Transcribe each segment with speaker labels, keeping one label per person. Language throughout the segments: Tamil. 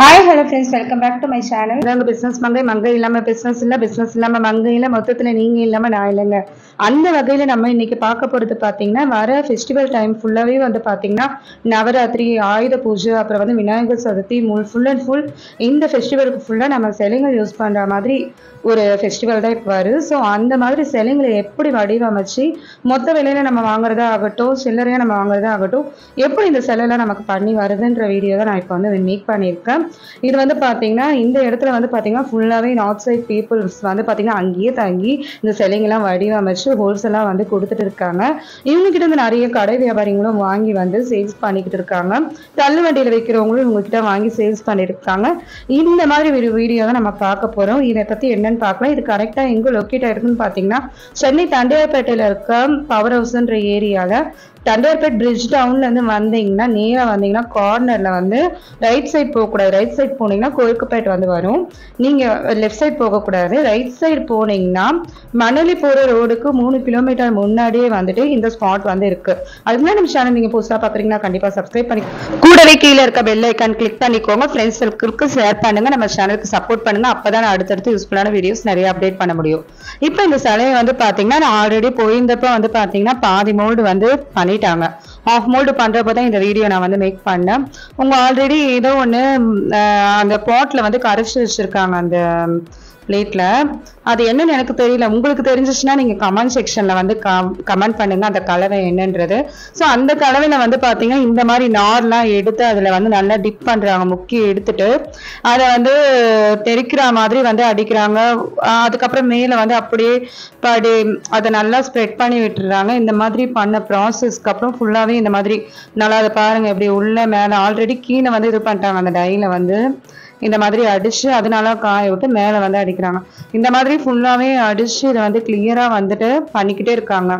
Speaker 1: hi hello friends welcome back to my channel
Speaker 2: அதாவது பிசினஸ் மங்கை மங்கை இல்லாம பிசினஸ் இல்ல பிசினஸ் இல்லாம மங்கை இல்ல மொத்தத்துல நீங்க இல்லாம நான் இல்லைங்க அந்த வகையில நம்ம இன்னைக்கு பார்க்க போறது பாத்தீங்கன்னா வர ஃபெஸ்டிவல் டைம் ஃபுல்லாவே வந்து பாத்தீங்கன்னா நவராத்திரி ஆயுத பூஜை அப்புறம் வந்து Vinayagar Chaturthi full and full இந்த ஃபெஸ்டிவலுக்கு ஃபுல்லா நம்ம சிலைகள் யூஸ் பண்ற மாதிரி ஒரு ஃபெஸ்டிவல் தான் இப்போ வருது ஸோ அந்த மாதிரி சிலைங்களை எப்படி வடிவமைச்சு மொத்த விலையில நம்ம வாங்குறதா ஆகட்டும் சில்லறையா நம்ம வாங்குறதா ஆகட்டும் எப்படி இந்த சிலையெல்லாம் நமக்கு பண்ணி வருதுன்ற வீடியோ தான் நான் இப்போ வந்து மேக் பண்ணியிருக்கேன் இது வந்து பார்த்தீங்கன்னா இந்த இடத்துல வந்து பார்த்தீங்கன்னா ஃபுல்லாகவே நார்த் சைட் பீப்புள்ஸ் வந்து பார்த்தீங்கன்னா அங்கேயே தங்கி இந்த சிலைங்கெல்லாம் வடிவமைச்சு ஹோல்சேலாக வந்து கொடுத்துட்டு இருக்காங்க இவங்க கிட்ட இருந்து நிறைய கடை வியாபாரிகளும் வாங்கி வந்து சேல்ஸ் பண்ணிக்கிட்டு இருக்காங்க தள்ளு வண்டியில் வைக்கிறவங்களும் இவங்க கிட்ட வாங்கி சேல்ஸ் பண்ணியிருக்காங்க இந்த மாதிரி ஒரு வீடியோ தான் நம்ம பார்க்க போகிறோம் இதை பற்றி என்னன்னு பார்க்கலாம் இது கரெக்டாக எங்கே லொக்கேட் ஆயிருக்குன்னு பார்த்தீங்கன்னா சென்னை தண்டையார்பேட்டையில் இருக்க பவர் ஹவுஸ்ன்ற ஏரியாவில் தண்டையார்பேட் பிரிட்ஜ் டவுன்ல இருந்து வந்தீங்கன்னா நேரா வந்தீங்கன்னா கார்னர்ல வந்து ரைட் சைட் போகக்கூடாது ரைட் சைட் போனீங்கன்னா கோயில்குப்பேட் வந்து வரும் நீங்க லெஃப்ட் சைட் போகக்கூடாது ரைட் சைடு போனீங்கன்னா மணலி போற ரோடுக்கு மூணு கிலோமீட்டர் முன்னாடியே வந்துட்டு இந்த ஸ்பாட் வந்து இருக்கு அதுக்கு முன்னாடி நம்ம சேனல் நீங்க புதுசா பாக்குறீங்கன்னா கண்டிப்பா சப்ஸ்கிரைப் பண்ணி கூடவே கீழே இருக்க பெல் ஐக்கான் கிளிக் பண்ணிக்கோங்க ஃப்ரெண்ட்ஸ் சர்க்கிளுக்கு ஷேர் பண்ணுங்க நம்ம சேனலுக்கு சப்போர்ட் பண்ணுங்க அப்பதான் நான் அடுத்தடுத்து யூஸ்ஃபுல்லான வீடியோஸ் நிறைய அப்டேட் பண்ண முடியும் இப்போ இந்த சிலையை வந்து பாத்தீங்கன்னா நான் ஆல்ரெடி போயிருந்தப்ப வந்து பாத்தீங்கன்னா பாதி மோல்டு வந்து பண்ணிட்டாங்க ஆஃப் மோல்டு பண்றப்ப தான் இந்த வீடியோ நான் வந்து மேக் பண்ணேன் உங்க ஆல்ரெடி ஏதோ ஒன்று அந்த பாட்ல வந்து கரைச்சி வச்சிருக்காங்க அந்த பிளேட்ல அது என்னன்னு எனக்கு தெரியல உங்களுக்கு தெரிஞ்சிச்சுன்னா நீங்க கமெண்ட் செக்ஷன்ல வந்து கமெண்ட் பண்ணுங்க அந்த கலவை என்னன்றது ஸோ அந்த கலவையில வந்து பாத்தீங்கன்னா இந்த மாதிரி நார்லாம் எடுத்து அதுல வந்து நல்லா டிப் பண்றாங்க முக்கி எடுத்துட்டு அதை வந்து தெறிக்கிற மாதிரி வந்து அடிக்கிறாங்க ஆஹ் அதுக்கப்புறம் மேல வந்து அப்படியே படி அதை நல்லா ஸ்ப்ரெட் பண்ணி விட்டுறாங்க இந்த மாதிரி பண்ண ப்ராசஸ்க்கு அப்புறம் ஃபுல்லாவே இந்த மாதிரி நல்லா அதை பாருங்க இப்படி உள்ள மேல ஆல்ரெடி கீழே வந்து இது பண்ணிட்டாங்க அந்த டைல வந்து இந்த மாதிரி அடிச்சு அதனால காய விட்டு மேலே வந்து அடிக்கிறாங்க இந்த மாதிரி ஃபுல்லாவே அடிச்சு இதை வந்து கிளியரா வந்துட்டு பண்ணிக்கிட்டே இருக்காங்க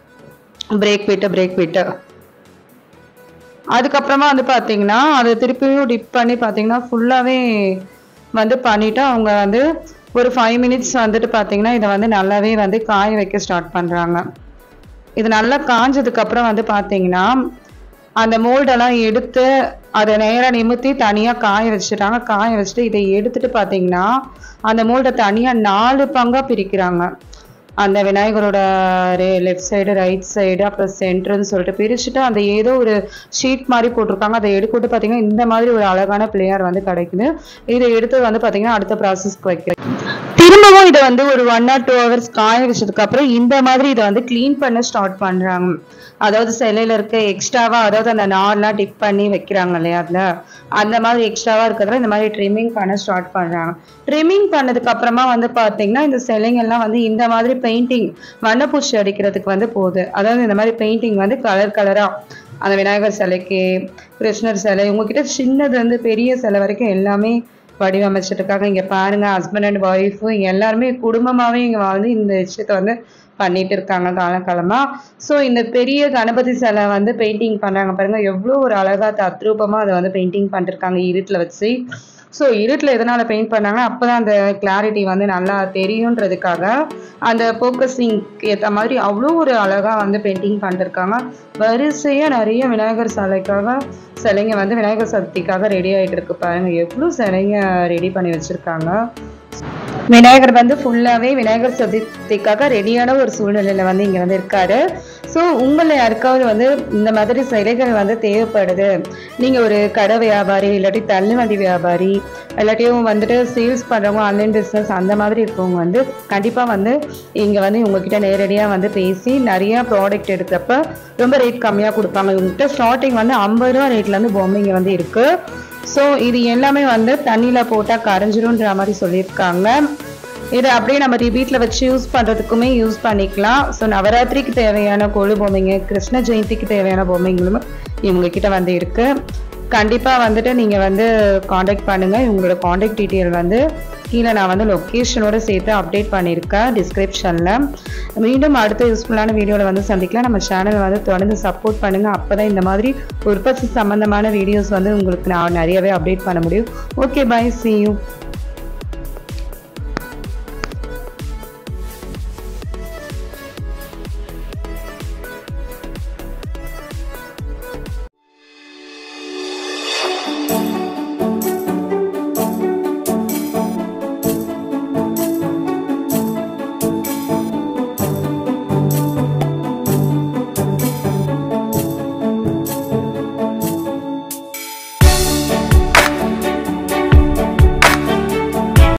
Speaker 2: பிரேக் விட்டு பிரேக் விட்டு அதுக்கப்புறமா வந்து பாத்தீங்கன்னா அதை திருப்பியும் டிப் பண்ணி பாத்தீங்கன்னா ஃபுல்லாவே வந்து பண்ணிட்டு அவங்க வந்து ஒரு ஃபைவ் மினிட்ஸ் வந்துட்டு பாத்தீங்கன்னா இதை வந்து நல்லாவே வந்து காய வைக்க ஸ்டார்ட் பண்றாங்க இது நல்லா காஞ்சதுக்கு அப்புறம் வந்து பாத்தீங்கன்னா அந்த மோல்டெல்லாம் எடுத்து அதை நேராக நிமித்தி தனியாக காய வச்சுட்டாங்க காய வச்சுட்டு இதை எடுத்துட்டு பார்த்தீங்கன்னா அந்த மோல்டை தனியாக நாலு பங்காக பிரிக்கிறாங்க அந்த விநாயகரோட லெஃப்ட் சைடு ரைட் சைடு அப்புறம் சென்டர்னு சொல்லிட்டு பிரிச்சுட்டு அந்த ஏதோ ஒரு ஷீட் மாதிரி போட்டிருக்காங்க அதை எடுத்துட்டு பார்த்தீங்கன்னா இந்த மாதிரி ஒரு அழகான பிளேயர் வந்து கிடைக்குது இதை எடுத்து வந்து பார்த்தீங்கன்னா அடுத்த ப்ராசஸ்க்கு வைக்கிறேன் திரும்பவும் இதை வந்து ஒரு ஒன் ஆர் டூ ஹவர்ஸ் காய வச்சதுக்கு அப்புறம் இந்த மாதிரி இதை வந்து க்ளீன் பண்ண ஸ்டார்ட் பண்றாங்க அதாவது சிலையில இருக்க எக்ஸ்ட்ராவா அதாவது அந்த நார்லாம் டிப் பண்ணி வைக்கிறாங்க இல்லையா அதுல அந்த மாதிரி எக்ஸ்ட்ராவா இருக்கிறதுல இந்த மாதிரி ட்ரிம்மிங் பண்ண ஸ்டார்ட் பண்றாங்க ட்ரிம்மிங் பண்ணதுக்கு அப்புறமா வந்து பாத்தீங்கன்னா இந்த சிலைங்கள்லாம் வந்து இந்த மாதிரி பெயிண்டிங் வண்ணப்பூச்சி அடிக்கிறதுக்கு வந்து போகுது அதாவது இந்த மாதிரி பெயிண்டிங் வந்து கலர் கலரா அந்த விநாயகர் சிலைக்கு கிருஷ்ணர் சிலை உங்ககிட்ட சின்னது வந்து பெரிய சிலை வரைக்கும் எல்லாமே வடிவமைச்சிட்டு இருக்காங்க இங்க பாருங்க ஹஸ்பண்ட் அண்ட் ஒய்ஃபு எல்லாருமே குடும்பமாவே இங்க வந்து இந்த விஷயத்த வந்து பண்ணிட்டு இருக்காங்க காலகாலமா ஸோ இந்த பெரிய கணபதி சிலை வந்து பெயிண்டிங் பண்றாங்க பாருங்க எவ்வளோ ஒரு அழகா தத்ரூபமா அதை வந்து பெயிண்டிங் பண்ணிருக்காங்க இருட்டில் வச்சு ஸோ இருட்டில் எதனால பெயிண்ட் பண்ணாங்கன்னா அப்பதான் அந்த கிளாரிட்டி வந்து நல்லா தெரியுன்றதுக்காக அந்த ஃபோக்கஸிங்க்கு ஏற்ற மாதிரி அவ்வளோ ஒரு அழகா வந்து பெயிண்டிங் பண்ணிருக்காங்க வரிசையா நிறைய விநாயகர் சிலைக்காக சிலைங்க வந்து விநாயகர் சதுர்த்திக்காக ரெடி ஆயிட்டு இருக்கு பாருங்க எவ்வளோ சிலைங்க ரெடி பண்ணி வச்சிருக்காங்க விநாயகர் வந்து ஃபுல்லாவே விநாயகர் சதுர்த்திக்காக ரெடியான ஒரு சூழ்நிலையில வந்து இங்க வந்து இருக்காரு ஸோ உங்களை யாருக்காவது வந்து இந்த மாதிரி சிலைகள் வந்து தேவைப்படுது நீங்க ஒரு கடை வியாபாரி இல்லாட்டி தள்ளுவண்டி வியாபாரி இல்லாட்டியும் வந்துட்டு சேல்ஸ் பண்றவங்க ஆன்லைன் பிஸ்னஸ் அந்த மாதிரி இருக்கவங்க வந்து கண்டிப்பா வந்து இங்க வந்து உங்ககிட்ட நேரடியா வந்து பேசி நிறைய ப்ராடக்ட் எடுக்கிறப்ப ரொம்ப ரேட் கம்மியா கொடுப்பாங்க இவங்ககிட்ட ஸ்டார்டிங் வந்து ஐம்பது ரூபா ரேட்ல இருந்து பொம்மைங்க வந்து இருக்கு ஸோ இது எல்லாமே வந்து தண்ணியில் போட்டால் கரைஞ்சிரும்ன்ற மாதிரி சொல்லியிருக்காங்க இதை அப்படியே நம்ம வீட்டில் வச்சு யூஸ் பண்ணுறதுக்குமே யூஸ் பண்ணிக்கலாம் ஸோ நவராத்திரிக்கு தேவையான கொழு பொம்மைங்க கிருஷ்ண ஜெயந்திக்கு தேவையான பொம்மைங்களும் இவங்க கிட்ட வந்து இருக்கு கண்டிப்பாக வந்துட்டு நீங்கள் வந்து காண்டாக்ட் பண்ணுங்கள் இவங்களோட காண்டாக்ட் டீட்டெயில் வந்து கீழே நான் வந்து லொக்கேஷனோட சேர்த்து அப்டேட் பண்ணியிருக்கேன் டிஸ்கிரிப்ஷனில் மீண்டும் அடுத்த யூஸ்ஃபுல்லான வீடியோவில் வந்து சந்திக்கலாம் நம்ம சேனலை வந்து தொடர்ந்து சப்போர்ட் பண்ணுங்கள் அப்போ தான் இந்த மாதிரி உற்பத்தி சம்மந்தமான வீடியோஸ் வந்து உங்களுக்கு நான் நிறையவே அப்டேட் பண்ண முடியும் ஓகே பை சி யூ